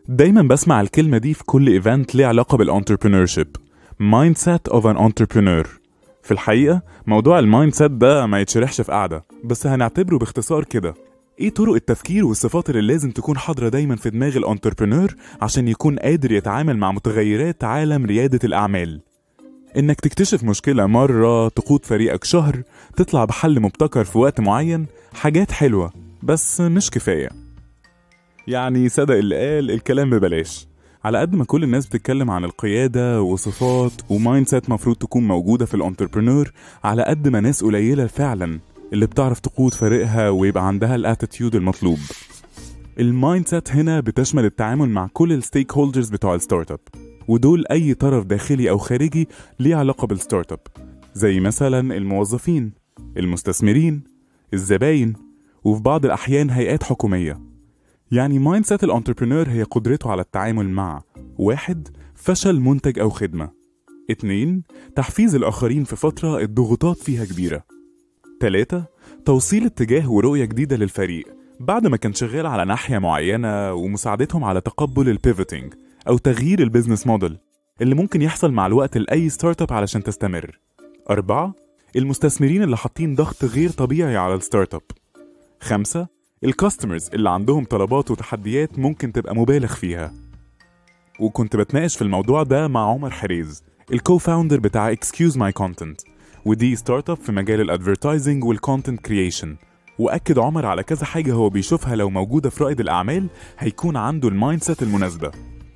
دايما بسمع الكلمة دي في كل ايفنت ليه علاقة بالانتربرينور شيب مايند سيت اوف ان انتربرينور في الحقيقة موضوع المايند سيت ده ما يتشرحش في قعدة بس هنعتبره باختصار كده ايه طرق التفكير والصفات اللي لازم تكون حاضرة دايما في دماغ الانتربرينور عشان يكون قادر يتعامل مع متغيرات عالم ريادة الأعمال إنك تكتشف مشكلة مرة تقود فريقك شهر تطلع بحل مبتكر في وقت معين حاجات حلوة بس مش كفاية يعني صدق اللي قال الكلام ببلاش على قد ما كل الناس بتتكلم عن القيادة وصفات ومايند سيت مفروض تكون موجودة في الانتربرنور على قد ما ناس قليلة فعلا اللي بتعرف تقود فريقها ويبقى عندها الاتيتيود المطلوب المايند سيت هنا بتشمل التعامل مع كل الستيك هولدرز بتوع الستارت اب ودول اي طرف داخلي او خارجي ليه علاقة بالستارت اب زي مثلا الموظفين المستثمرين الزباين وفي بعض الأحيان هيئات حكومية يعني مايند سيت الانتربرينور هي قدرته على التعامل مع واحد فشل منتج أو خدمة اتنين تحفيز الآخرين في فترة الضغوطات فيها كبيرة تلاتة توصيل اتجاه ورؤية جديدة للفريق بعد ما كان شغال على ناحية معينة ومساعدتهم على تقبل البيفوتينج أو تغيير البيزنس موديل اللي ممكن يحصل مع الوقت لأي ستارت اب علشان تستمر أربعة المستثمرين اللي حاطين ضغط غير طبيعي على الستارت اب خمسة الكاستمرز اللي عندهم طلبات وتحديات ممكن تبقى مبالغ فيها وكنت بتناقش في الموضوع ده مع عمر حريز الكو فاوندر بتاع Excuse My Content ودي ستارت اب في مجال الادفرتايزنج والكونتنت كرييشن واكد عمر على كذا حاجه هو بيشوفها لو موجوده في رائد الاعمال هيكون عنده المايند سيت المناسبه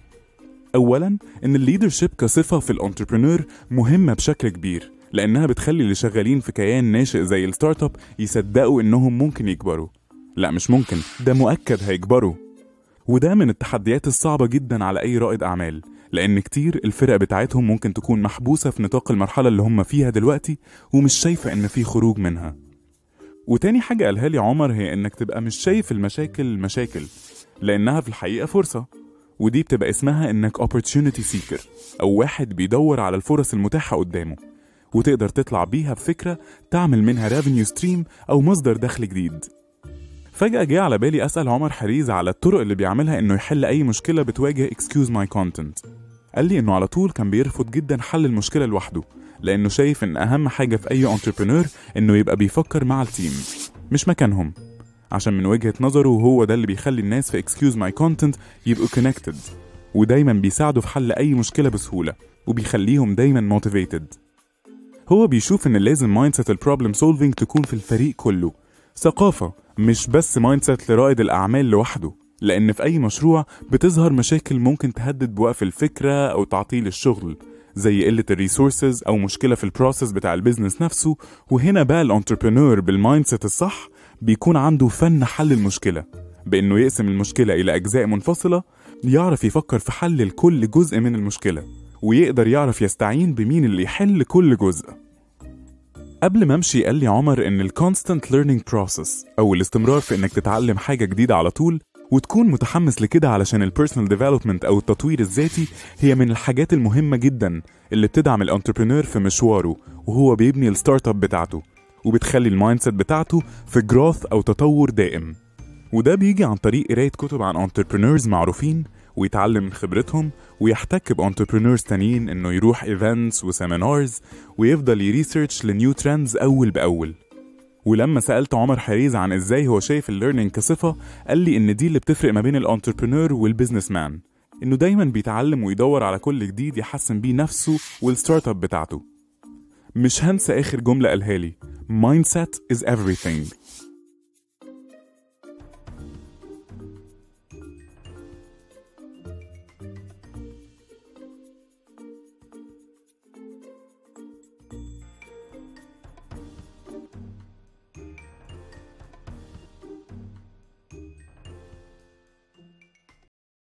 اولا ان الليدرشيب كصفه في الانتربرينور مهمه بشكل كبير لانها بتخلي اللي شغالين في كيان ناشئ زي الستارت اب يصدقوا انهم ممكن يكبروا لا مش ممكن ده مؤكد هيكبروا وده من التحديات الصعبة جدا على أي رائد أعمال لأن كتير الفرق بتاعتهم ممكن تكون محبوسة في نطاق المرحلة اللي هم فيها دلوقتي ومش شايفة إن في خروج منها وتاني حاجة قالها لي عمر هي إنك تبقى مش شايف المشاكل مشاكل لأنها في الحقيقة فرصة ودي بتبقى اسمها إنك opportunity seeker أو واحد بيدور على الفرص المتاحة قدامه وتقدر تطلع بيها بفكرة تعمل منها revenue stream أو مصدر دخل جديد فجأة جه على بالي أسأل عمر حريز على الطرق اللي بيعملها إنه يحل أي مشكلة بتواجه Excuse My Content قال لي إنه على طول كان بيرفض جدا حل المشكلة لوحده لأنه شايف إن أهم حاجة في أي انتربرينور إنه يبقى بيفكر مع التيم مش مكانهم عشان من وجهة نظره هو ده اللي بيخلي الناس في Excuse My Content يبقوا connected ودايما بيساعدوا في حل أي مشكلة بسهولة وبيخليهم دايما motivated هو بيشوف إن لازم مايند سيت البروبلم سولفينج تكون في الفريق كله ثقافة مش بس مايند سيت لرائد الأعمال لوحده لأن في أي مشروع بتظهر مشاكل ممكن تهدد بوقف الفكرة أو تعطيل الشغل زي قلة الريسورسز أو مشكلة في البروسيس بتاع البيزنس نفسه وهنا بقى الانتربرينور بالمايند سيت الصح بيكون عنده فن حل المشكلة بإنه يقسم المشكلة إلى أجزاء منفصلة يعرف يفكر في حل لكل جزء من المشكلة ويقدر يعرف يستعين بمين اللي يحل كل جزء قبل ما امشي قال لي عمر ان الكونستنت ليرنينج بروسيس او الاستمرار في انك تتعلم حاجه جديده على طول وتكون متحمس لكده علشان البيرسونال ديفلوبمنت او التطوير الذاتي هي من الحاجات المهمه جدا اللي بتدعم الانتربرينور في مشواره وهو بيبني الستارت اب بتاعته وبتخلي المايند سيت بتاعته في جروث او تطور دائم وده بيجي عن طريق قرايه كتب عن انتربرينورز معروفين ويتعلم من خبرتهم ويحتك بانتربرينورز تانيين انه يروح ايفنتس وسيمينارز ويفضل يريسيرش لنيو ترندز اول باول ولما سالت عمر حريز عن ازاي هو شايف الليرنينج كصفه قال لي ان دي اللي بتفرق ما بين الانتربرينور والبيزنس مان انه دايما بيتعلم ويدور على كل جديد يحسن بيه نفسه والستارت اب بتاعته مش هنسى اخر جمله قالها لي mindset is everything